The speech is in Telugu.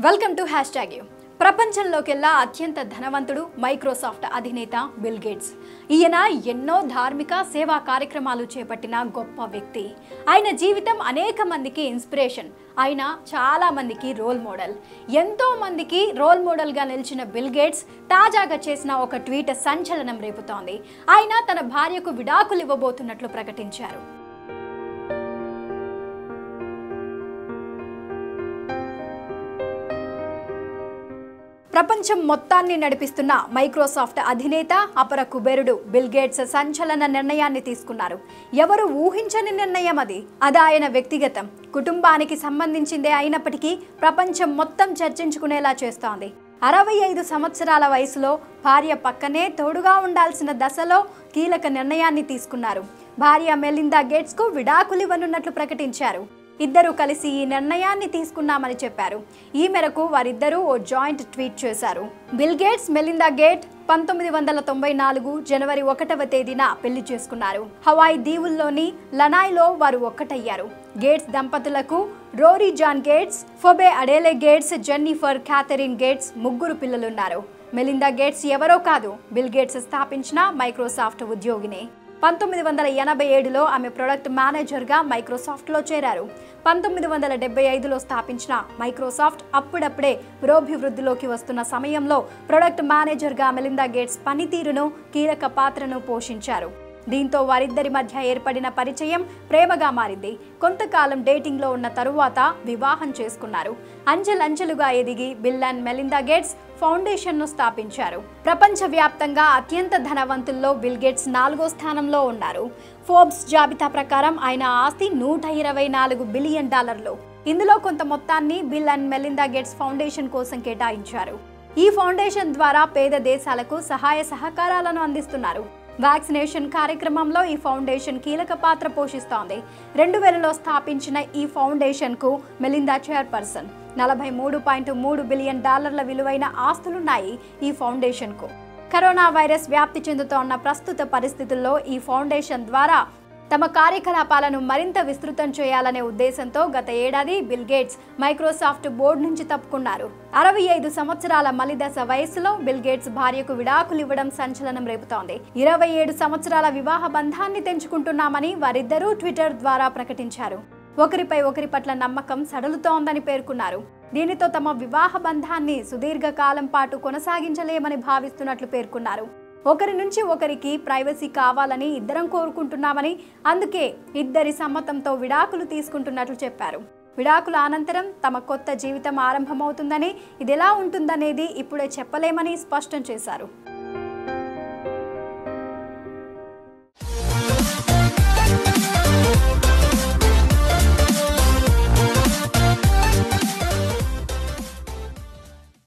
welcome to hashtag you ప్రపంచంలోకెల్లా అత్యంత ధనవంతుడు మైక్రోసాఫ్ట్ అధినేత బిల్ గేట్స్ ఈయన ఎన్నో ధార్మిక సేవా కార్యక్రమాలు చేపట్టిన గొప్ప వ్యక్తి ఆయన జీవితం అనేక మందికి ఇన్స్పిరేషన్ ఆయన చాలా మందికి రోల్ మోడల్ ఎంతో మందికి రోల్ మోడల్గా నిలిచిన బిల్ గేట్స్ తాజాగా చేసిన ఒక ట్వీట్ సంచలనం రేపుతోంది ఆయన తన భార్యకు విడాకులు ఇవ్వబోతున్నట్లు ప్రకటించారు ప్రపంచం మొత్తాన్ని నడిపిస్తున్న మైక్రోసాఫ్ట్ అధినేత అపర కుబేరుడు బిల్ గేట్స్ సంచలన నిర్ణయాన్ని తీసుకున్నారు ఎవరు ఊహించని నిర్ణయం అది అది ఆయన వ్యక్తిగతం కుటుంబానికి సంబంధించిందే అయినప్పటికీ ప్రపంచం మొత్తం చర్చించుకునేలా చేస్తోంది అరవై ఐదు సంవత్సరాల వయసులో భార్య పక్కనే తోడుగా ఉండాల్సిన దశలో కీలక నిర్ణయాన్ని తీసుకున్నారు భార్య మెలిందా గేట్స్కు విడాకులు ఇవ్వనున్నట్లు ప్రకటించారు ఇద్దరు కలిసి ఈ నిర్ణయాన్ని తీసుకున్నామని చెప్పారు ఈ మేరకు వారిద్దరూ ఓ జాయింట్ ట్వీట్ చేశారు బిల్ గేట్స్ మెలిందా గేట్ పంతొమ్మిది వందల తొంభై నాలుగు జనవరి ఒకటవ తేదీన పెళ్లి చేసుకున్నారు హవాయి దీవుల్లోని లనాయ్లో వారు ఒక్కటయ్యారు గేట్స్ దంపతులకు Rory John Gates Phoebe Adele Gates Jennifer Katharine Gates ముగ్గురు పిల్లలున్నారు మెలిందా గేట్స్ ఎవరో కాదు బిల్ గేట్స్ స్థాపించిన మైక్రోసాఫ్ట్ ఉద్యోగినే పంతొమ్మిది వందల ఎనభై ఏడులో ఆమె ప్రొడక్ట్ మేనేజర్గా మైక్రోసాఫ్ట్లో చేరారు పంతొమ్మిది వందల డెబ్బై ఐదులో స్థాపించిన మైక్రోసాఫ్ట్ అప్పుడప్పుడే పురోభివృద్ధిలోకి వస్తున్న సమయంలో ప్రొడక్ట్ మేనేజర్గా మెలిందా గేట్స్ పనితీరును కీలక పాత్రను పోషించారు దీంతో వారిద్దరి మధ్య ఏర్పడిన పరిచయం ప్రేమగా మారింది కొంతకాలం డేటింగ్లో ఉన్న తరువాత వివాహం చేసుకున్నారు అంచెలంచెలుగా ఎదిగి బిల్ అండ్ మెలిందా గేట్స్ ఫౌండేషన్ను స్థాపించారు ప్రపంచవ్యాప్తంగా అత్యంత ధనవంతుల్లో బిల్ గేట్స్ నాలుగో స్థానంలో ఉన్నారు ఫోర్బ్స్ జాబితా ప్రకారం ఆయన ఆస్తి నూట ఇరవై నాలుగు బిలియన్ డాలర్లు ఇందులో కొంత మొత్తాన్ని Bill and Melinda Gates foundation కోసం కేటాయించారు ఈ ఫౌండేషన్ ద్వారా పేద దేశాలకు సహాయ సహకారాలను అందిస్తున్నారు వ్యాక్సినేషన్ కార్యక్రమంలో ఈ ఫౌండేషన్ కీలక పాత్ర పోషిస్తోంది రెండు వేలలో స్థాపించిన ఈ ఫౌండేషన్కు మెలిందా చైర్పర్సన్ నలభై మూడు పాయింట్ మూడు బిలియన్ డాలర్ల విలువైన ఆస్తులున్నాయి ఈ ఫౌండేషన్కు కరోనా వైరస్ వ్యాప్తి చెందుతోన్న ప్రస్తుత పరిస్థితుల్లో ఈ ఫౌండేషన్ ద్వారా తమ కార్యకలాపాలను మరింత విస్తృతం చేయాలనే ఉద్దేశంతో గత ఏడాది బిల్ గేట్స్ మైక్రోసాఫ్ట్ బోర్డు నుంచి తప్పుకున్నారు అరవై ఐదు సంవత్సరాల మలిదశ వయసులో బిల్ గేట్స్ భార్యకు విడాకులు ఇవ్వడం సంచలనం రేపుతోంది ఇరవై ఏడు సంవత్సరాల వివాహ బంధాన్ని తెంచుకుంటున్నామని వారిద్దరూ ట్విట్టర్ ద్వారా ప్రకటించారు ఒకరిపై ఒకరి పట్ల నమ్మకం సడలుతోందని పేర్కొన్నారు దీనితో తమ వివాహ బంధాన్ని సుదీర్ఘకాలం పాటు కొనసాగించలేమని భావిస్తున్నట్లు పేర్కొన్నారు ఒకరి నుంచి ఒకరికి ప్రైవసీ కావాలని ఇద్దరం కోరుకుంటున్నామని అందుకే ఇద్దరి సమ్మతంతో విడాకులు తీసుకుంటున్నట్లు చెప్పారు విడాకుల అనంతరం తమ కొత్త జీవితం ఆరంభమవుతుందని ఇది ఎలా ఉంటుందనేది ఇప్పుడే చెప్పలేమని స్పష్టం చేశారు